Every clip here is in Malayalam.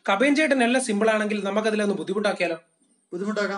കബേൻ ചേട്ടൻ എല്ലാം സിമ്പിൾ ആണെങ്കിൽ നമുക്കതിലൊന്ന് ബുദ്ധിമുട്ടാക്കിയാലോ ബുദ്ധിമുട്ടാക്കാം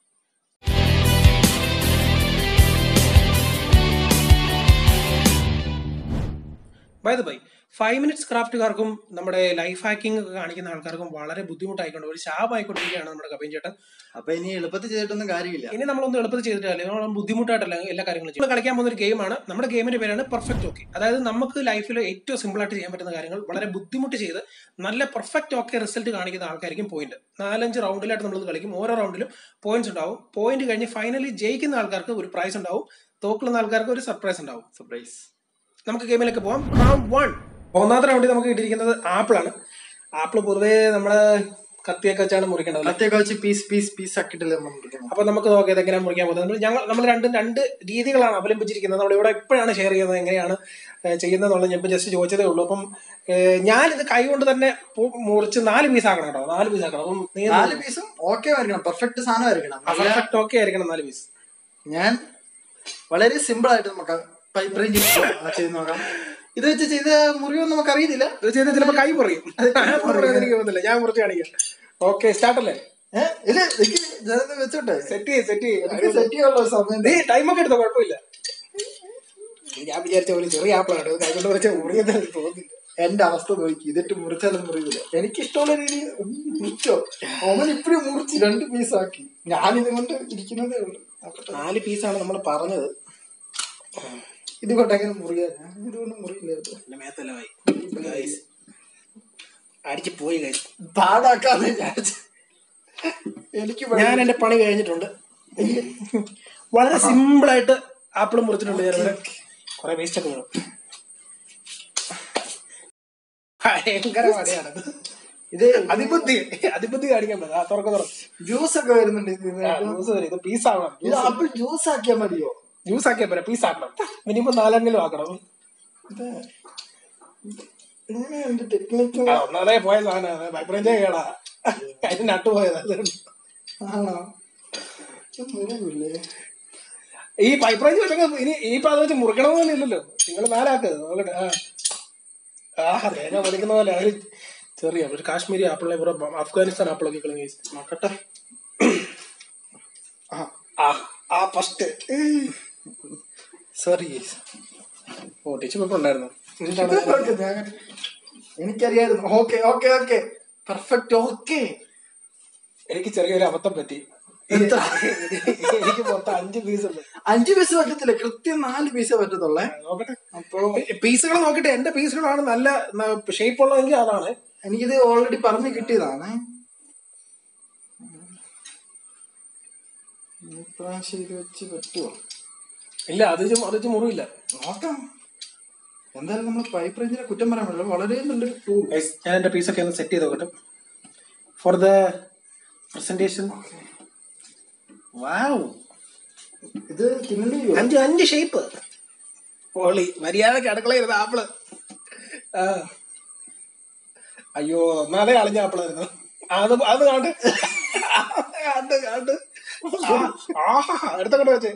by the by five minutes ക്രാഫ്റ്റുകാർക്കും നമ്മുടെ ലൈഫ് ഹാക്കിംഗ് ഒക്കെ കാണിക്കുന്ന ആൾക്കാർക്കും വളരെ ബുദ്ധിമുട്ടായിക്കൊണ്ട് ഒരു ശാപമായിക്കൊണ്ടിരിക്കുകയാണ് നമ്മുടെ കബേൻ ചേട്ടൻ അപ്പൊ ഇനി എളുപ്പത്തിൽ ചെയ്തിട്ടൊന്നും കാര്യമില്ല ഇനി നമ്മളൊന്നും എളുപ്പത്തിൽ ചെയ്തിട്ടില്ല നമ്മൾ ബുദ്ധിമുട്ടായിട്ടല്ല എല്ലാ കാര്യങ്ങളും ചെയ്യും. നമ്മൾ കളിക്കാൻ പോകുന്ന ഒരു ഗെയിമാണ് നമ്മുടെ ഗെയിമിന്റെ പേരാണ് പെർഫെക്റ്റ് ഓക്കെ അതായത് നമുക്ക് ലൈഫിൽ ഏറ്റവും സിമ്പിൾ ആയിട്ട് ചെയ്യാൻ പറ്റുന്ന കാര്യങ്ങൾ വളരെ ബുദ്ധിമുട്ട് ചെയ്ത് നല്ല പെർഫെക്റ്റ് ഓക്കെ റിസൾട്ട് കാണിക്കുന്ന ആൾക്കാർക്കും പോയിന്റ് നാലഞ്ച് റൗണ്ടിലായിട്ട് നമ്മൾ കളിക്കും ഓരോ റൗണ്ടിലും പോയിന്റ്സ് ഉണ്ടാവും പോയിന്റ് കഴിഞ്ഞ് ഫൈനലി ജയിക്കുന്ന ആൾക്കാർക്ക് ഒരു പ്രൈസ് ഉണ്ടാവും തോക്കുന്ന ആൾക്കാർക്ക് ഒരു സർപ്രൈസ് ഉണ്ടാവും സർപ്രൈസ് നമുക്ക് ഗെയിമിലേക്ക് പോവാം റൗണ്ട് വൺ ഒന്നാമത്തെ റൗണ്ടിൽ നമുക്ക് കിട്ടിയിരിക്കുന്നത് ആപ്പിളാണ് ആപ്പിൾ പൊതുവേ നമ്മള് കത്തിയൊക്കെ വെച്ചാണ് മുറിക്കേണ്ടത് കത്തിയൊക്കെ വെച്ച് പീസ് പീസ് പീസ് ആക്കിയിട്ടല്ലേ നമ്മൾ മുറിക്കുന്നത് അപ്പൊ നമുക്ക് നോക്കാം ഇതെങ്ങനെയാണ് മുറിക്കാൻ പോകുന്നത് നമ്മൾ ഞങ്ങൾ നമ്മൾ രണ്ടും രണ്ട് രീതികളാണ് അവലംബിച്ചിരിക്കുന്നത് നമ്മൾ ഇവിടെ ഇപ്പോഴാണ് ഷെയർ ചെയ്യുന്നത് എങ്ങനെയാണ് ചെയ്യുന്നത് എന്നുള്ളത് ഞാൻ ഇപ്പൊ ജസ്റ്റ് ചോദിച്ചതേ ഉള്ളൂ അപ്പം ഞാൻ ഇത് കൈ കൊണ്ട് തന്നെ പു- മുറിച്ച് നാല് പീസ് ആക്കണം കേട്ടോ നാല് പീസ് ആക്കണം അപ്പം നീ നാല് പീസും ഓക്കെ ആയിരിക്കണം പെർഫെക്റ്റ് സാധനം ആയിരിക്കണം നല്ല- പെർഫെക്റ്റ് ഓക്കെ ആയിരിക്കണം നാല് പീസ് ഞാൻ വളരെ സിമ്പിൾ ആയിട്ട് നമുക്ക് പൈപ്പ് റേഞ്ച് ചെയ്ത് നോക്കാം ഇത് വെച്ച് ചെയ്ത മുറിവൊന്നും നമുക്ക് അറിയത്തില്ല ഇത് ചെയ്താൽ ചിലപ്പോൾ കൈ മുറിയും ഞാൻ മുറിയുമെന്ന് എനിക്ക് തോന്നുന്നില്ല ഞാൻ മുറിച്ച് കാണിക്കാം ഓക്കെ സ്റ്റാർട്ട് അല്ലേ ഏഹ് ഇല്ല എനിക്ക് ഞാനത് വെച്ചോട്ടെ സെറ്റ് ചെയ്യ് സെറ്റ് എനിക്ക് ചെയ്യ് സെറ്റ് ചെയ്യാനുള്ള ഒരു സമയം നീ ടൈമൊക്കെ എടുത്തോ കുഴപ്പമില്ല ഞാൻ വിചാരിച്ച പോലെ ചെറിയ ആപ്പിളാണ് കൈ കൊണ്ട് മുറിച്ച മുറിയെന്ന് തോന്നുന്നില്ല എന്റെ അവസ്ഥ നോക്കി ഇതിട്ട് മുറിച്ചാലും മുറിയില്ല എനിക്ക് ഇഷ്ടമുള്ള രീതിയിൽ മുറിച്ചോ അവൻ ഇപ്പഴും മുറിച്ച് രണ്ട് പീസ് ആക്കി ഞാനിത് കൊണ്ട് ഇരിക്കുന്നതേ ഉള്ളൂ നോക്കട്ടെ. നാല് പീസാണ് നമ്മൾ പറഞ്ഞത് ഇത് കൊണ്ട് എങ്ങനെ മുറിയാ ഞാൻ ഇതുകൊണ്ട് മുറിയില്ല ഇത്. എന്റെ മേത്തലമായി ഗൈസ് അടിച്ച് പോയി ഗൈസ് പാടാക്കാന്ന് വിചാരിച്ചു എനിക്ക് ഞാൻ എന്റെ പണി കഴിഞ്ഞിട്ടുണ്ട് വളരെ സിമ്പിൾ ആയിട്ട് ആപ്പിൾ മുറിച്ചിട്ടുണ്ട് ഞാൻ ഇവിടെ കുറെ വേസ്റ്റ് ഒക്കെ വേണം ഭയങ്കര പണിയാണ് ഇത് അതിബുദ്ധി അതിബുദ്ധി കാണിക്കാൻ പറ്റും ആ തുറക്ക തുറക്കും ജ്യൂസ് ഒക്കെ വരുന്നുണ്ട് ഇതിൽ ജ്യൂസ് വരും ഇത് പീസ് ആവണം ഇത് ആപ്പിൾ ജ്യൂസ് ആക്കിയാൽ മതിയോ ജ്യൂസ് ആക്കിയാ പോരാ പീസ് ആക്കണം മിനിമം നാലെങ്കിലും ആക്കണം ഇത് എങ്ങനെയുണ്ട് ടെക്നിക്ക് ആ, ഒന്നാമതേ പോയ സാധനമാണ് വൈബ്രഞ്ചേ കേടാ അതിന് നട്ടു പോയത് അതുകൊണ്ട് ആണോ ഇത് മുറിവില്ലേ ഈ പൈപ്പ് റേഞ്ച് വെച്ചൊക്കെ ഇനി ഇനിയിപ്പോ അത് വെച്ച് മുറിക്കണമെന്നൊന്നും ഇല്ലല്ലോ നിങ്ങൾ നാലാക്ക് നോക്കട്ടെ ആ ആ തേങ്ങ പൊളിക്കുന്ന പോലെ ഒരു ചെറിയ ഒരു കാശ്മീരി ആപ്പിളിനെ പുറ അഫ്ഗാനിസ്ഥാൻ ആപ്പിളൊക്കെ കളഞ്ഞ നോക്കട്ടെ ആ ആ ഫസ്റ്റ് സോറി ഓ ടീച്ചർ പേപ്പർ ഉണ്ടായിരുന്നു എനിക്കറിയായിരുന്നു okay okay okay perfect okay എനിക്ക് ചെറിയൊരു അബദ്ധം പറ്റി എത്ര? എനിക്ക് മൊത്തം അഞ്ച് പീസ് ഉണ്ട് അഞ്ച് പീസ് പറ്റത്തില്ല കൃത്യം നാല് പീസേ പറ്റത്തുള്ളേ നോക്കട്ടെ അപ്പൊ പീസുകൾ നോക്കിട്ട് എന്റെ പീസുകളാണ് നല്ല ഷേപ്പ് ഉള്ളതെങ്കിൽ അതാണ് എനിക്കിത് ഓൾറെഡി പറഞ്ഞു കിട്ടിയതാണ് ഈ പ്രാവശ്യം ഇത് വെച്ച് പറ്റുമോ ഇല്ല അത് ചു- അത് ചു മുറിയില്ല നോക്കാം എന്തായാലും നമ്മൾ പൈപ്പ് റേഞ്ചിനെ കുറ്റം പറയാൻ പറ്റില്ല വളരെ നല്ലൊരു ടൂൾ Guys, ഞാൻ എന്റെ പീസൊക്കെ ഒന്ന് സെറ്റ് ചെയ്ത് നോക്കട്ടെ ഫോർ ദ പ്രസന്റേഷൻ വാവ് ഇത് തിന്നേണ്ടി വരുമോ അഞ്ച് അഞ്ച് ഷേപ്പ് പോളി മര്യാദക്ക് അടുക്കളയിരുന്ന ആപ്പിള് ആ. അയ്യോ ഒന്നാമതേ അളിഞ്ഞ ആപ്പിളായിരുന്നു അത് അത് കാണ്ട് കാണ്ട് കാണ്ട് ആഹാ അടുത്തങ്ങോട്ട് വെച്ചേ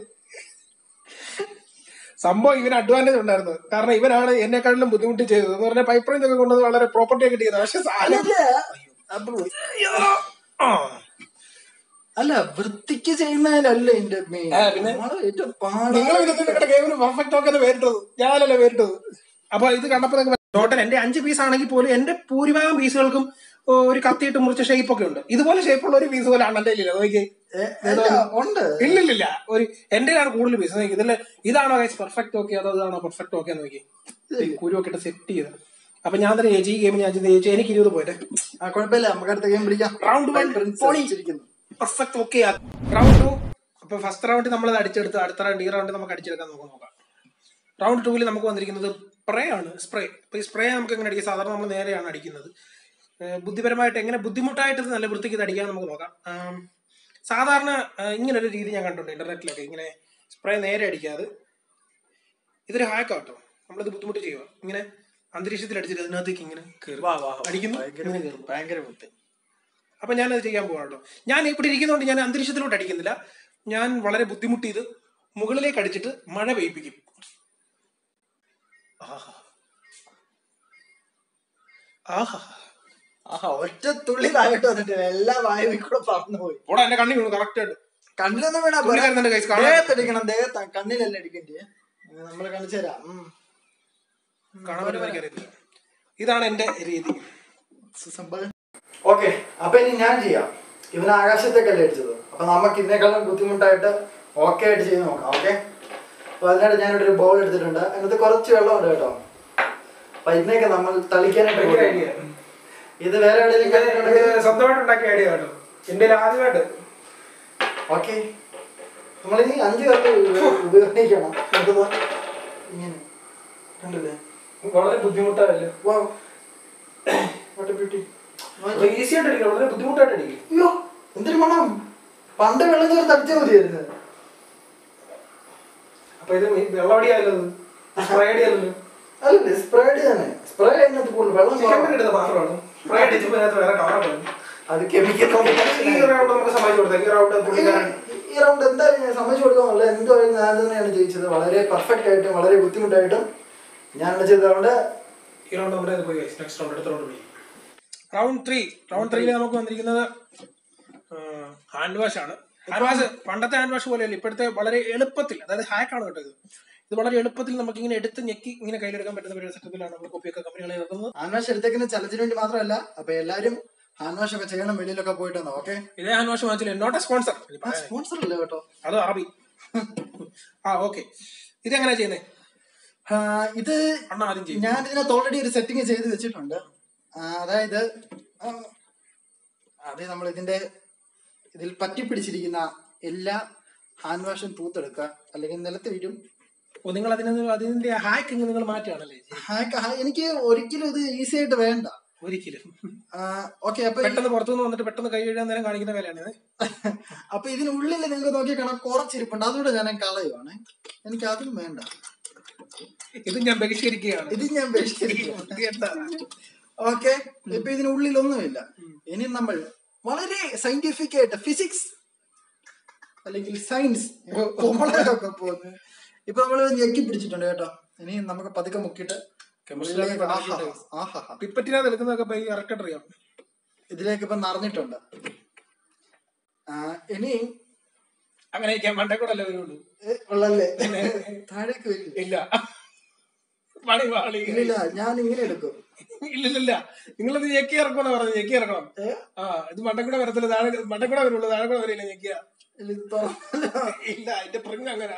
സംഭവം ഇവന് അഡ്വാൻറ്റേജ് ഉണ്ടായിരുന്നു കാരണം ഇവനാണ് എന്നെക്കാട്ടിലും ബുദ്ധിമുട്ടി ചെയ്തത് എന്ന് പറഞ്ഞാൽ പൈപ്പ് റേഞ്ച് ഒക്കെ കൊണ്ടത് വളരെ പ്രോപ്പർട്ടി ഒക്കെ കിട്ടിയത് പക്ഷെ സാധനം ആപ്പിൾ പോയി. അയ്യോ. ആ. അല്ല വൃത്തിക്ക് ചെയ്യുന്നതിലല്ല എന്റെ മെയിൻ ആ, പിന്നെ? ഏറ്റവും നിങ്ങൾ പാടാ പിന്നെ നിങ്ങളുടെ ഗെയിമിന് പെർഫെക്റ്റ് ഒക്കെ പേരിട്ടത് ഞാനല്ലേ പേരിട്ടത് അപ്പൊ ഇത് കണ്ടപ്പോ ടോട്ടൽ എന്റെ അഞ്ച് പീസ് ആണെങ്കിൽ പോലും എന്റെ ഭൂരിഭാഗം പീസുകൾക്കും ഓ, ഒരു കത്തിയിട്ട് മുറിച്ച ഷേപ്പ് ഒക്കെ ഉണ്ട് ഇതുപോലെ ഷേപ്പുള്ള ഒരു പീസ് പോലെ അണ്ണന്റെ ഇല്ല നോക്കി ഏ, അല്ല, ഉണ്ട് ഇല്ലില്ലില്ല ഒരു എന്റെയാണ് കൂടുതൽ പീസ് നോക്കി ഇതില് ഇതാണോ പെർഫെക്റ്റ് ഓക്കെ അതോ ഇതാണോ പെർഫെക്റ്റ് ഓക്കെ നോക്കി കുരു ഒക്കെ ഇട്ട് സെറ്റ് ചെയ്ത് അപ്പൊ ഞാൻ തന്നെ ചേച്ചി ഈ ഗെയിമിൽ ഞാൻ ചേച്ചി എനിക്ക് ഇരുപത് പോയിട്ട് ആ കുഴപ്പമില്ല നമുക്ക് അടുത്ത ഗെയിം പിടിക്കാം റൗണ്ട് വൺ Prince പോളി അടിച്ചിരിക്കുന്നു. പെർഫെക്റ്റ് ഓക്കെ റൗണ്ട് ടു അപ്പൊ ഫസ്റ്റ് റൗണ്ട് നമ്മൾ അടിച്ചെടുത്ത് അടുത്ത റൗണ്ട് ഈ റൗണ്ട് നമുക്ക് അടിച്ചെടുക്കാൻ നമുക്ക് നോക്കാം റൗണ്ട് ടൂവിൽ നമുക്ക് വന്നിരിക്കുന്നത് സ്പ്രേ ആണ് സ്പ്രേ അപ്പൊ ഈ സ്പ്രേ നമുക്ക് എങ്ങനെ അടിക്കാം സാധാരണ നമ്മൾ നേരെയാണ് അടിക്കുന്നത് ഏഹ് ബുദ്ധിപരമായിട്ട് എങ്ങനെ ബുദ്ധിമുട്ടായിട്ട് ഇത് നല്ല വൃത്തിക്ക് ഇത് അടിക്കാൻ നമുക്ക് നോക്കാം ആം, സാധാരണ ഏഹ് ഇങ്ങനൊരു രീതി ഞാൻ കണ്ടിട്ടുണ്ട് ഇന്റർനെറ്റിലൊക്കെ ഇങ്ങനെ സ്പ്രേ നേരെ അടിക്കാതെ ഇതൊരു ഹാക്കാട്ടോ നമ്മളിത് ബുദ്ധിമുട്ട് ചെയ്യുക ഇങ്ങനെ അന്തരീക്ഷത്തിൽ അടിച്ചിട്ട് അതിനകത്തേക്ക് ഇങ്ങനെ കയറും അടിക്കുന്നു ഇങ്ങനെ കയറും ഭയങ്കര വൃത്തി അപ്പൊ ഞാനത് ചെയ്യാൻ പോകാം കേട്ടോ ഞാൻ ഇവിടെ ഇരിക്കുന്നതുകൊണ്ട് ഞാൻ അന്തരീക്ഷത്തിലോട്ട് അടിക്കുന്നില്ല ഞാൻ വളരെ ബുദ്ധിമുട്ടി ഇത് മുകളിലേക്ക് അടിച്ചിട്ട് മഴ പെയ്യിപ്പിക്കും ആഹാ. ആഹാ ആഹാ ഒറ്റ തുള്ളി താഴോട്ട് വന്നിട്ട് എല്ലാ വായുവിൽ കൂടെ പറന്നു പോയി ഓടാ എന്റെ കണ്ണി വീണു കറക്റ്റ് ആയിട്ട് കണ്ണിലൊന്നും വീണാ തുള്ളി വരുന്നുണ്ട് guys, കാണാൻ. ദേഹത്തടിക്കണം ദേഹത്ത് കണ്ണിലല്ല അടിക്കണ്ടേ നമ്മള് കാണിച്ചു തരാം ഉം. കാണാൻ പറ്റുമോ എനിക്കറിയത്തില്ല ഇതാണ് എന്റെ രീതി സിമ്പിൾ ഓക്കെ അപ്പൊ ഇനി ഞാൻ ചെയ്യാം ഇവൻ ആകാശത്തേക്കല്ലേ അടിച്ചത് അപ്പൊ നമുക്ക് ഇതിനേക്കാളും ബുദ്ധിമുട്ടായിട്ട് ഓക്കെ ആയിട്ട് ചെയ്ത് നോക്കാം ഓക്കെ അപ്പൊ അതിനായിട്ട് ഞാനിവിടെ ഒരു ബോൾ എടുത്തിട്ടുണ്ട് അതിനകത്ത് കുറച്ച് വെള്ളമുണ്ട് കേട്ടോ അപ്പൊ ഇതിനെയൊക്കെ നമ്മൾ തളിക്കാനായിട്ട് ഭയങ്കര കൊടുക്കും. idea. ഇത് വേറെ എവിടെയെങ്കിലും കണ്ടിട്ടുണ്ടെങ്കിൽ സ്വന്തമായിട്ട് ഉണ്ടാക്കിയ ഐഡിയ കേട്ടോ എന്റെ ആദ്യമായിട്ട് ഓക്കെ നമ്മളിനി അഞ്ച് കല്ല് ഉപ- ഉപയോഗിക്കണം എന്തുവാ ഇങ്ങനെ കണ്ടില്ലേ വളരെ ബുദ്ധിമുട്ടാവില്ല വാ വാട്ട് ബ്യൂട്ടി ഈസി ആയിട്ട് അടിക്കണം വളരെ ബുദ്ധിമുട്ടായിട്ട് അടിക്കും അയ്യോ എന്തൊരു മണം പണ്ട് വെള്ളം ചേർത്ത് അടിച്ചാൽ മതിയായിരുന്നു അപ്പൊ ഇത് ഈ വെള്ളം അടിയാലോ സ്പ്രേ അടിയാലോ അല്ലേ സ്പ്രേ തന്നെ സ്പ്രേ അതിനകത്ത് കൂടുതൽ വെള്ളം ചിക്കൻ കുറവാണ്. കിട്ടുന്ന പാത്രമാണ് സ്പ്രേ അടിച്ചപ്പോ അതിനകത്ത് വേറെ കളറാണ് അത് കെമിക്കൽ ഈ റൗണ്ട് നമുക്ക് സമ്മതിച്ചു കൊടുത്താൽ ഈ റൗണ്ട് പുള്ളിക്കാരൻ ഈ റൗണ്ട് എന്തായാലും ഞാൻ സമ്മതിച്ചു കൊടുക്കാനുള്ള എന്തായാലും ഞാൻ തന്നെയാണ് ജയിച്ചത് വളരെ പെർഫെക്റ്റ് ആയിട്ടും വളരെ ബുദ്ധിമുട്ടായിട്ടും ഞാനാണ് ചെയ്തതുകൊണ്ട് ഈ റൗണ്ട് നമ്മുടെ ഇത് പോയി നെക്സ്റ്റ് റൗണ്ട് അടുത്ത റൗണ്ട് പോയി റൗണ്ട് ത്രീ റൗണ്ട് ത്രീയിൽ നമുക്ക് വന്നിരിക്കുന്നത് ഹാൻഡ് വാഷ് ആണ് ഹാൻഡ് വാഷ് പണ്ടത്തെ ഹാൻഡ് വാഷ് പോലെയല്ല ഇപ്പോഴത്തെ വളരെ എളുപ്പത്തിൽ അതായത് ഹാക്കാണ് കേട്ടോ ഇത് ഇത് വളരെ എളുപ്പത്തിൽ നമുക്ക് ഇങ്ങനെ എടുത്ത് ഞെക്കി ഇങ്ങനെ കയ്യിലെടുക്കാൻ പറ്റുന്ന ഒരു സെറ്റപ്പിലാണ് നമ്മൾ കോപ്പിയൊക്കെ കമ്പനികളെ ഇറക്കുന്നത് ഹാൻഡ് വാഷ് എടുത്തേക്കുന്ന ചലച്ചിന് വേണ്ടി മാത്രമല്ല അപ്പൊ എല്ലാരും ഹാൻഡ് വാഷ് ഒക്കെ ചെയ്യണം വെളിയിലൊക്കെ പോയിട്ട് വന്നോ ഓക്കെ ഇതേ ഹാൻഡ് വാഷ് വാങ്ങിച്ചില്ല നോട്ട് എ സ്പോൺസർ സ്പോൺസർ അല്ലേ കേട്ടോ അത് അറബി ആ ഓക്കെ ഇതെങ്ങനെയാ ചെയ്യുന്നത് ആ, ഇത് അണ്ണ ആദ്യം ചെയ്യും ഞാൻ ഇതിനകത്ത് ഓൾറെഡി ഒരു സെറ്റിംഗ് ചെയ്ത് വെച്ചിട്ടുണ്ട് ആ, അതായത് ആ, അത് നമ്മൾ ഇതിന്റെ ഇതിൽ പറ്റി പിടിച്ചിരിക്കുന്ന എല്ലാ ഹാൻഡ് വാഷും തൂത്തെടുക്കുക അല്ലെങ്കിൽ നിലത്ത് വീഴും ഓ നിങ്ങൾ അതിന് അതിന്റെ ഹാക്കിങ് നിങ്ങൾ മാറ്റുകയാണല്ലേ ഹാക്ക് ഹാ- എനിക്ക് ഒരിക്കലും ഇത് ഈസി ആയിട്ട് വേണ്ട ഒരിക്കലും ഓക്കെ അപ്പൊ ഈ- പെട്ടെന്ന് പുറത്തുനിന്ന് വന്നിട്ട് പെട്ടെന്ന് കൈ കഴുകാൻ നേരം കാണിക്കുന്ന വേലയാണ് ഇത് അപ്പൊ ഇതിനുള്ളിൽ നിങ്ങൾക്ക് നോക്കി കാണാം കുറച്ചിരിപ്പുണ്ട് അതുകൂടെ ഞാൻ കളയുവാണ് എനിക്ക് അതും വേണ്ട ഇത് ഞാൻ ബഹിഷ്കരിക്കുകയാണ് ഇത് ഞാൻ ബഹിഷ്കരിക്കും എന്താ? ഓക്കെ ഇപ്പൊ ഇതിനുള്ളിലൊന്നുമില്ല ഇനി നമ്മൾ വളരെ സയന്റിഫിക് ആയിട്ട് ഫിസിക്സ് അല്ലെങ്കിൽ സയൻസ് ഒക്കെ പോകുന്നു ഇപ്പൊ നമ്മൾ ഞെക്കി പിടിച്ചിട്ടുണ്ട് കേട്ടോ ഇനി നമുക്ക് പതുക്കെ മുക്കിയിട്ട് Chemistry ഉള്ളിലേക്ക് ഒക്കെ ആഹാ, പഠിച്ചിട്ട്. ആഹാ. പിപ്പറ്റിനകത്ത് എടുക്കുന്നതൊക്കെ പോയി ഇറക്കട്ട് അറിയാം ഇതിലേക്ക് ഇപ്പൊ നിറഞ്ഞിട്ടുണ്ട് ആ, ഇനി അങ്ങനെ ഞാൻ മണ്ടേ കൂടെ അല്ലേ വരുള്ളൂ ഏ, ഉള്ളല്ലേ താഴേക്ക് വരില്ല ഇല്ല പണി പാളി ഇല്ലില്ല ഞാൻ ഇങ്ങനെ എടുക്കും ഇല്ലില്ല നിങ്ങളിത് ഞെക്കി ഇറക്കുമെന്ന് പറഞ്ഞു ഞെക്കി ഇറക്കണം ഏ? ആ ഇത് മണ്ടക്കൂടെ വരത്തില്ല താഴെ മണ്ടക്കൂടെ വരുള്ളൂ താഴെ കൂടെ വരില്ല ഞെക്കിയ ഇല്ല, ഇത് തുറന്നില്ല. ഇല്ല അതിന്റെ പ്രിങ് അങ്ങനെ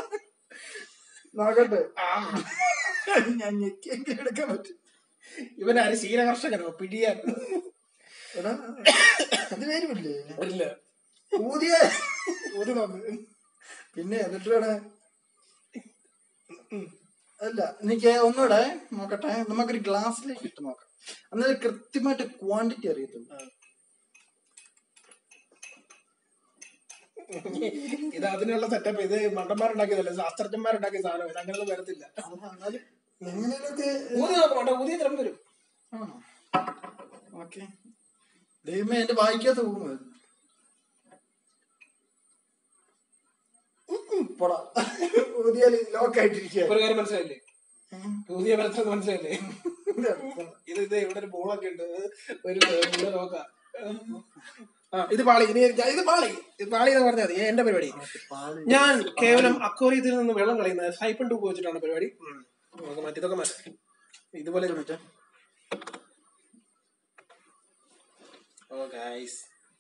നോക്കട്ടെ ആ ഞാൻ ഞെക്കി എങ്ങനെ എടുക്കാൻ പറ്റും ഇവനാര് ശീലകർഷകനോ പിടിയാൻ എടാ അത് വരുമില്ലേ ഇല്ല ഊതിയ ഒരു നോക്ക് പിന്നെ എന്നിട്ട് വേണേ അല്ല എനിക്ക് ഒന്നുകൂടെ നോക്കട്ടെ നമുക്കൊരു ഗ്ലാസ്സിലേക്ക് ഇട്ട് നോക്കാം എന്നാലും കൃത്യമായിട്ട് ക്വാണ്ടിറ്റി അറിയത്തുള്ളൂ ഇത് അതിനുള്ള സെറ്റപ്പ് ഇത് മണ്ടന്മാരുണ്ടാക്കിയതല്ല ശാസ്ത്രജ്ഞന്മാരുണ്ടാക്കിയ സാധനം ഇത് അങ്ങനെയൊന്നും വരത്തില്ല അത് എന്നാലും എങ്ങനെയൊക്കെ ഊതി നോക്കാം മണ്ട ഊതിയ ചിലപ്പം വരും ഓക്കെ ദൈവമേ എന്റെ വായിക്കാത്ത പോകുന്നത് പോടാ ഊതിയാൽ ലോക്ക് ആയിട്ടിരിക്കുക ഇപ്പൊ ഒരു കാര്യം മനസ്സിലായില്ലേ ഊതിയ വരത്തത് മനസ്സിലായില്ലേ ഇത് ഇത് ഇവിടെ ഒരു ബോളൊക്കെ ഉണ്ട് ഒരു ബോള് നോക്കാം ആ ഇത് പാളി ഇനി ഞാൻ- ഇത് പാളി ഇത് പാളി എന്ന് പറഞ്ഞാൽ മതി എന്റെ പരിപാടി ഞാൻ കേവലം അക്വറിയത്തിൽ നിന്ന് വെള്ളം കളയുന്നത് സൈപ്പൺ ട്യൂബ് വെച്ചിട്ടാണ് പരിപാടി ഉം. നമുക്ക് മറ്റേതൊക്കെ മാറ്റാം ഇതുപോലെ ഓ ഗൈസ്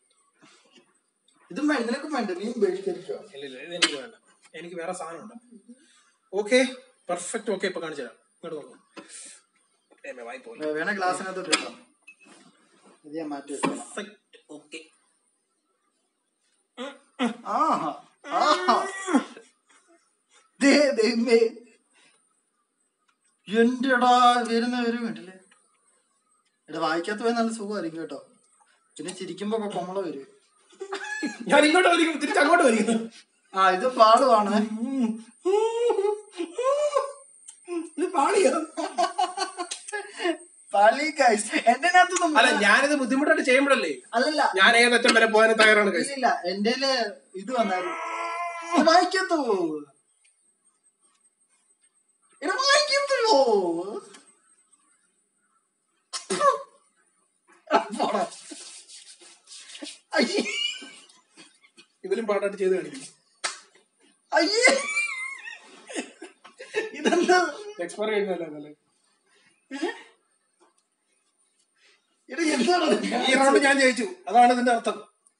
ഇതും വേണ്ട നിനക്കും വേണ്ട നീ ബഹിഷ്കരിക്കോ ഇല്ല ഇല്ല ഇത് എനിക്ക് വേണ്ട എനിക്ക് വേറെ സാധനമുണ്ട് ഓക്കെ പെർഫെക്റ്റ് ഓക്കെ ഇപ്പൊ കാണിച്ചു തരാം ഇങ്ങോട്ട് നോക്കാം ഏമേ വായി പോലെ വേണേ ഗ്ലാസ്സിനകത്തോട്ട് ഇട്ടോ ഇത് ഞാൻ മാറ്റി വെക്കണം പെർഫെക്റ്റ് ഓക്കെ ആഹാ ആഹാ ദേ ദൈവമേ എന്റെടാ വരുന്ന വരും കണ്ടില്ലേ എടാ വായിക്കാത്ത പോയാൽ നല്ല സുഖമായിരിക്കും കേട്ടോ പിന്നെ ചിരിക്കുമ്പോ ഒക്കെ കൊമള വരും ഞാൻ ഇങ്ങോട്ട് വലിക്കും തിരിച്ച് അങ്ങോട്ട് വലിക്കുന്നു ആ ഇത് പാടുവാണ് ഇത് പാളിയോ പാളി ഗൈസ് എന്റെ അകത്തൊന്നും അല്ല ഞാനിത് ബുദ്ധിമുട്ടായിട്ട് ചെയ്യുമ്പോഴല്ലേ അല്ലല്ല ഞാൻ ഏതറ്റം വരെ പോകാൻ തയ്യാറാണ് guys. ഇല്ലില്ല എന്റെ ഇത് വന്നായിരുന്നു ഇത് വായിക്കത്തോ ഇത് വായിക്കത്തോ പാടാ അയ്യേ ഇതിലും പാടായിട്ട് ചെയ്ത് കാണിക്കും അയ്യേ ഇതെന്താ എക്സ്പയർ കഴിഞ്ഞല്ലേ ഇത് എന്താണ് ഈ റൗണ്ട് ഞാൻ ജയിച്ചു അതാണ് ഇതിന്റെ അർത്ഥം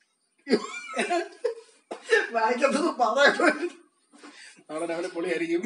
വായിക്കത്തത് പറയാ നാളെ രാവിലെ പൊളിയായിരിക്കും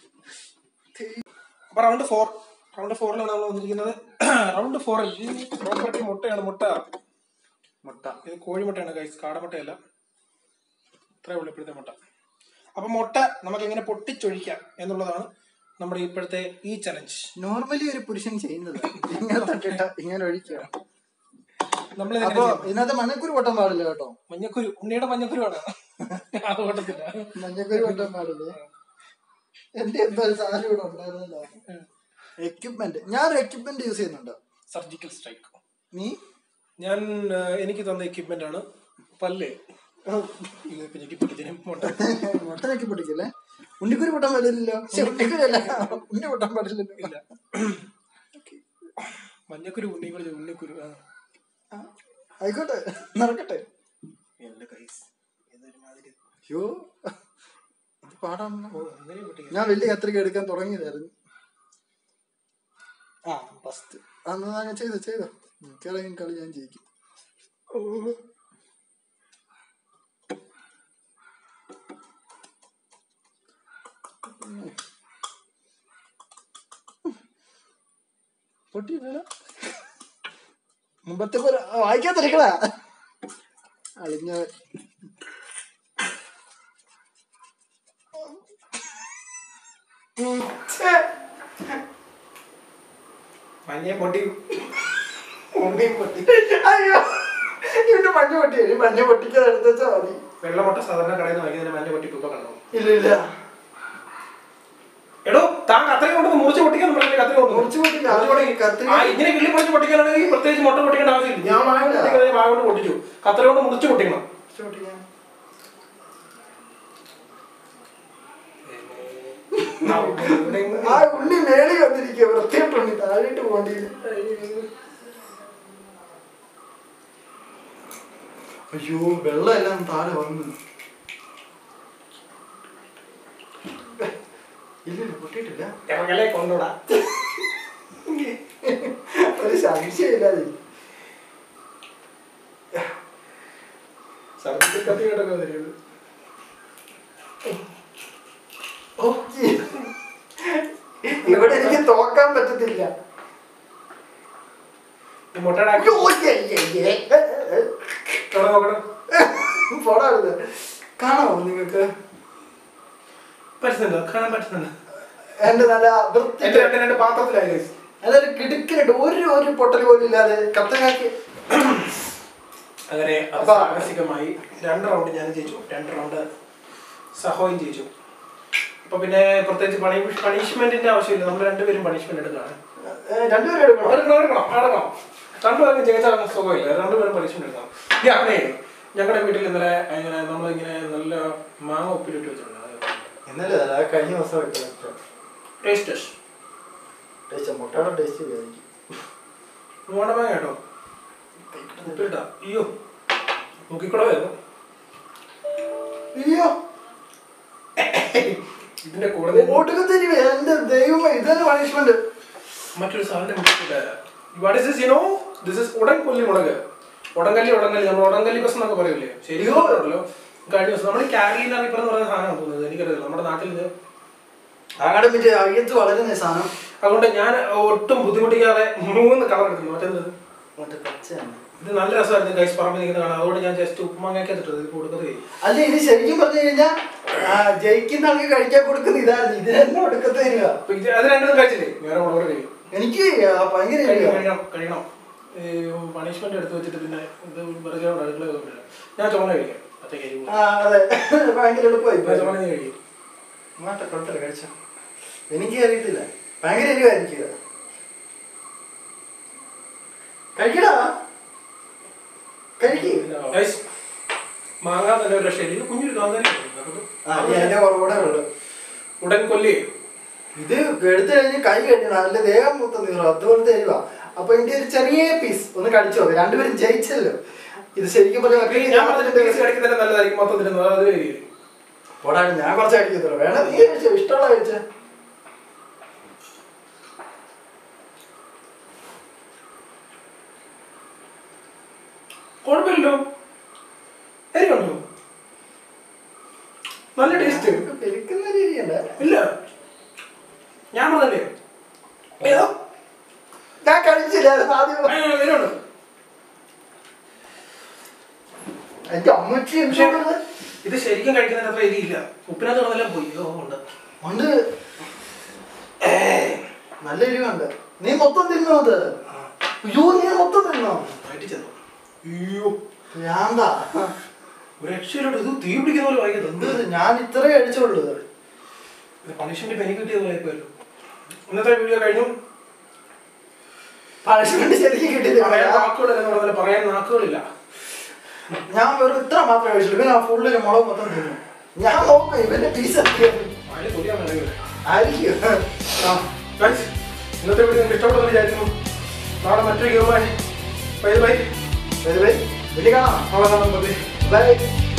അപ്പൊ റൗണ്ട് ഫോർ റൗണ്ട് ഫോറിലാണ് നമ്മൾ വന്നിരിക്കുന്നത് റൗണ്ട് ഫോറിൽ പ്രോപ്പർട്ടി മുട്ടയാണ് മുട്ട മുട്ട ഇത് കോഴിമുട്ടയാണ് കൈസ് കാടമുട്ടയല്ല ഇത്രേ ഉള്ളൂ ഇപ്പോഴത്തെ മുട്ട അപ്പൊ മുട്ട നമുക്ക് എങ്ങനെ പൊട്ടിച്ചൊഴിക്കാം എന്നുള്ളതാണ് നമ്മുടെ ഇപ്പോഴത്തെ ഈ ചലഞ്ച് നോർമലി ഒരു പുരുഷൻ ചെയ്യുന്നത് ഇങ്ങനെ തട്ടിട്ട ഇങ്ങനെ ഒഴിക്കുക നമ്മൾ അപ്പൊ ഇതിനകത്ത് മഞ്ഞക്കുരു പൊട്ടാൻ പാടില്ല കേട്ടോ മഞ്ഞക്കുരു ഉണ്ണിയുടെ മഞ്ഞക്കുരുവാണ് അത് പൊട്ടത്തില്ല മഞ്ഞക്കുരു പൊട്ടാൻ പാടില്ല എന്റെ എന്തോ ഒരു സാധനം ഇവിടെ ഉണ്ടായിരുന്നല്ലോ എക്യുപ്മെന്റ് ഞാൻ ഒരു എക്യുപ്മെന്റ് യൂസ് ചെയ്യുന്നുണ്ട് സർജിക്കൽ സ്ട്രൈക്ക് നീ ഞാൻ ആ, എനിക്ക് തന്ന എക്യുപ്മെന്റ് ആണ് പല്ല് ഇത് ഇപ്പൊ ഞെക്കി പൊട്ടിച്ചതിന് മുട്ട മുട്ടനൊക്കെ പൊട്ടിക്കല്ലേ ഉണ്ണിക്കുരു പൊട്ടാൻ പാടില്ലല്ലോ ശ്ശെ, ഉണ്ണിക്കുരല്ല ഉണ്ണി പൊട്ടാൻ പാടില്ലല്ലോ ഇല്ല മഞ്ഞക്കുരു ഉണ്ണിക്കുരു ഉണ്ണിക്കുരു ആ ആ, ആയിക്കോട്ടെ നടക്കട്ടെ എന്റെ കൈസ് ഇതൊരുമാതിരി അയ്യോ ഇത് പാടാണല്ലോ ഓ അങ്ങനെ പൊട്ടിക്കാം ഞാൻ വലിയ കത്രിക എടുക്കാൻ തുടങ്ങിയതായിരുന്നു ആ ഫസ്റ്റ് അന്ന് ഞാൻ ചെയ്തോ ചെയ്തോ മിക്കവാറും കളി ഞാൻ ജയിക്കും പൊട്ടിയില്ലല്ലോ മുമ്പത്തെ പോലെ ആ, വായിക്കാൻ തിരക്കടാ അളിഞ്ഞ മഞ്ഞ പൊട്ടി ഉണ്ണിയും പൊട്ടി അയ്യോ ഇവിടെ മഞ്ഞ പൊട്ടി ഇനി മഞ്ഞ പൊട്ടിക്കാതെ എടുത്ത് വെച്ചാ മതി വെള്ളമുട്ട സാധാരണ കടയിൽ നിന്ന് വാങ്ങിയതിന് മഞ്ഞ പൊട്ടി ഇപ്പൊ കണ്ടോ ഇല്ല ഇല്ല എടോ താൻ കത്രിക കൊണ്ട് മുറിച്ച് പൊട്ടിക്കാൻ പറഞ്ഞില്ലേ കത്രിക കൊണ്ട് മുറിച്ച് പൊട്ടില്ല. മുറിച്ച് പൊട്ടി. കത്രിക- ആ, ഇങ്ങനെ കിള്ളി പൊളിച്ച് പൊട്ടിക്കാനാണെങ്കിൽ പ്രത്യേകിച്ച് മുട്ട പൊട്ടിക്കേണ്ട ആവശ്യമില്ല ഞാൻ വായ കൊണ്ട് പൊട്ടിക്കുന്നത് വായ കൊണ്ട് പൊട്ടിച്ചു കത്രിക കൊണ്ട് മുറിച്ച് പൊട്ടിക്കണം പൊട്ടിക്കാൻ. ആ ഉണ്ണി മേളി വന്നിരിക്കുക വൃത്തിയായിട്ട് ഉണ്ണി താഴേട്ട് പോണ്ടി അയ്യോ വെള്ളം എല്ലാം താഴെ വന്നു ഇല്ല പൊട്ടിയിട്ടില്ല ഇറങ്ങലേ കൊണ്ടോടാ ഒരു സംശയമില്ലാതെ സർജിക്കൽ കത്തി കേട്ടൊക്കെ തരുന്നത് ഓക്കേ. ഇവിടെ എനിക്ക് തോക്കാൻ പറ്റത്തില്ല ഈ മുട്ടയുടെ അയ്യോ, ഏ, ഏ, ഏ. ഇവിടെ നോക്കണം പോടാ അവിടുന്ന്. കാണാമോ നിങ്ങൾക്ക് പറ്റുന്നുണ്ടോ കാണാൻ പറ്റുന്നുണ്ട് എന്റെ നല്ല വൃത്തി എന്റെ രണ്ട് രണ്ട് പാത്രത്തിലായി guys. അതൊരു കിടുക്കിനുണ്ട് ഒരു ഒരു പൊട്ടൽ പോലും ഇല്ലാതെ കത്തങ്ങാക്കി അങ്ങനെ അപ്പൊ- സാഹസികമായി രണ്ട് റൗണ്ട് ഞാൻ ജയിച്ചു രണ്ട് റൗണ്ട് സഹോയും ജയിച്ചു അപ്പൊ പിന്നെ പ്രത്യേകിച്ച് പണി പണിഷ്മെന്റിന്റെ ആവശ്യമില്ല നമ്മൾ രണ്ടുപേരും പണിഷ്മെന്റ് എടുക്കുകയാണ് രണ്ടുപേരും എടുക്കണം എടുക്കണം എടുക്കണം അടക്കണം രണ്ടുപേരും ജയിച്ചാൽ സുഖമില്ല രണ്ടുപേരും പണിഷ്മെന്റ് എടുക്കണം ഞാനേ ഞങ്ങളുടെ വീട്ടിൽ ഇന്നലെ ഇങ്ങനെ നമ്മളിങ്ങനെ നല്ല മാങ്ങ ഉപ്പിലിട്ട് വെച്ചിട്ടുണ്ട് ഇന്നലെ അല്ല, ആ കഴിഞ്ഞ ദിവസം വെക്കാം ടേസ്റ്റ് ടേസ്റ്റ് മുട്ടയുടെ ടേസ്റ്റ് ആയിരിക്കും മൂവാണ്ട മാങ്ങ കേട്ടോ ഉപ്പിലിട്ടാ അയ്യോ നോക്കിക്കൂടെ വരുന്നു അയ്യോ ഇതിന്റെ കൂടെ നിന്ന് ഓട്ടുകത്തിരി എന്റെ ദൈവമേ ഇതന്നെ പണിഷ്മെന്റ് മറ്റൊരു സാധനം what is this you know this is ഉടൻകൊല്ലി മുളക് ഉടങ്കല്ലി ഉടങ്കല്ലി നമ്മൾ ഉടങ്കല്ലി ബസ് എന്നൊക്കെ പറയില്ലേ ശരിയോ കഴിഞ്ഞ ദിവസം നമ്മൾ കാരിയില റിപ്പർ എന്ന് പറയുന്ന സാധനമാണ് തോന്നുന്നത് എനിക്കറിയില്ല നമ്മുടെ നാട്ടിൽ ഇത് ആടെ മറ്റേ അയ്യത്ത് വളരുന്ന സാധനം അതുകൊണ്ട് ഞാൻ ഒട്ടും ബുദ്ധിമുട്ടിക്കാതെ മൂന്ന് കളർ എടുക്കുന്നു മറ്റേത് മറ്റേ പച്ചയാണ് ഇത് നല്ല രസമായിരുന്നു കൈസ് പറമ്പിൽ നിൽക്കുന്ന കാണാം അതുകൊണ്ട് ഞാൻ ജസ്റ്റ് ഉപ്പുമാങ്ങയൊക്കെ ഇട്ടത് ഇത് കൊടുക്കുന്നത് അല്ല ഇത് ശരിക്കും പറഞ്ഞു കഴിഞ്ഞാൽ ജയിക്കുന്ന ആൾക്ക് കഴിക്കാൻ കൊടുക്കുന്ന ഇതാണ് ഇതിനെന്നെ ഒടുക്കത്ത് തരിക അപ്പൊ ഇത് അത് രണ്ടും കഴിച്ചില്ലേ വേറെ മുളക് കഴിയും എനിക്ക് ആ, ഭയങ്കര കഴിക്കണം എരിവാ. കഴിക്കണം കഴിക്കണം പണിഷ്മെന്റ് എടുത്ത് വെച്ചിട്ട് പിന്നെ ഇത് വെറുതെ കൊണ്ട് അടുക്കള കൊണ്ടില്ല ഞാൻ ചോള കഴിക്കാം അത്തേക്ക് എരിവ് ആ അതെ ഭയങ്കര എളുപ്പമായി ഞാൻ ചോള നീ കഴിക്കും മാട്ടെ കുഴപ്പമില്ല കഴിച്ചോ എനിക്ക് അറിയത്തില്ല ഭയങ്കര എരിവായിരിക്കുക കഴിക്കടാ കഴിക്ക് ഗൈസ് മാങ്ങ തന്നെ ഒരു രക്ഷയില്ല ഇത് കുഞ്ഞൊരു കാന്താരി ആ ഇനി അതിന്റെ കുറവുകൂടെ ഉള്ളു ഉടൻ കൊല്ലി ഇത് എടുത്തു കഴിഞ്ഞ് കൈ കഴിഞ്ഞ നല്ല ദേഹം മൊത്തം നീറും അതുപോലത്തെ എരിവാ അപ്പൊ എന്റെ ഒരു ചെറിയ പീസ് ഒന്ന് കടിച്ചു നോക്ക് രണ്ടുപേരും ജയിച്ചല്ലോ ഇത് ശരിക്കും പറഞ്ഞാൽ ഈ ഞാൻ പറഞ്ഞിട്ട് പീസ് കഴിക്കുന്നതിന് നല്ലതായിരിക്കും മൊത്തത്തിൽ അത് വരും പോടാ ഞാൻ കുറച്ച് കഴിക്കത്തുള്ളൂ വേണം നീ കഴിച്ചോ ഇഷ്ടമുള്ള കഴിച്ച കുഴപ്പമില്ലല്ലോ എരിവുണ്ടോ നല്ല ടേസ്റ്റ് പെരുക്കുന്ന രീതിയുണ്ട് ഇല്ല ഞാൻ പറഞ്ഞല്ലേ ഏതോ ഞാൻ കഴിച്ചില്ല അത് ആദ്യം ആ, എരിവുണ്ട് എന്റെ അമ്മച്ചി പക്ഷേ എന്തുകൊണ്ടത് ഇത് ശരിക്കും കഴിക്കുന്നതിന് അത്ര എരിയില്ല ഉപ്പിനകത്ത് കിടന്നെല്ലാം പോയി ഓ ഉണ്ട് ഉണ്ട് നല്ല എരിവുണ്ട് നീ മൊത്തം തിന്നോ അത് അയ്യോ നീ മൊത്തം തിന്നോ വയറ്റിൽ ചെന്നു അയ്യോ ഞാന്താ ഒരു രക്ഷയിലോട്ട് ഇത് തീ പിടിക്കുന്ന പോലെ വായിക്കുന്നത് എന്ത് ഇത്? ഞാൻ ഇത്രേ കഴിച്ചുള്ളൂ ഇത് പണിഷ്മെന്റ് പെനി കിട്ടിയത് പോലെ ആയിപ്പോയല്ലോ ഇന്നത്തെ വീഡിയോ കഴിഞ്ഞു പണിഷ്മെന്റ് ശരിക്കും കിട്ടിയില്ല പറയാൻ വാക്കുകളില്ല എന്ന് പറഞ്ഞാൽ പറയാൻ നാക്കുകളില്ല ഞാൻ വെറും ഇത്ര മാത്രമേ കഴിച്ചുള്ളൂ ഇവൻ ആ ഫുള്ളിൽ മുളക് മൊത്തം തിന്നു ഞാൻ നോക്കാം ഇവന്റെ പീസ് അതിന് തൊലിയാൻ വേണമെങ്കിൽ ആയിരിക്കും ആ ഗൈസ് ഇന്നത്തെ വീഡിയോ നിങ്ങൾക്ക് ഇഷ്ടപ്പെട്ടെന്ന് വിചാരിക്കുന്നു നാളെ മറ്റൊരു ഗെയിമായി ബൈ ബൈ വലിയ കാണാം നാളെ കാണാം ബൈ ബൈ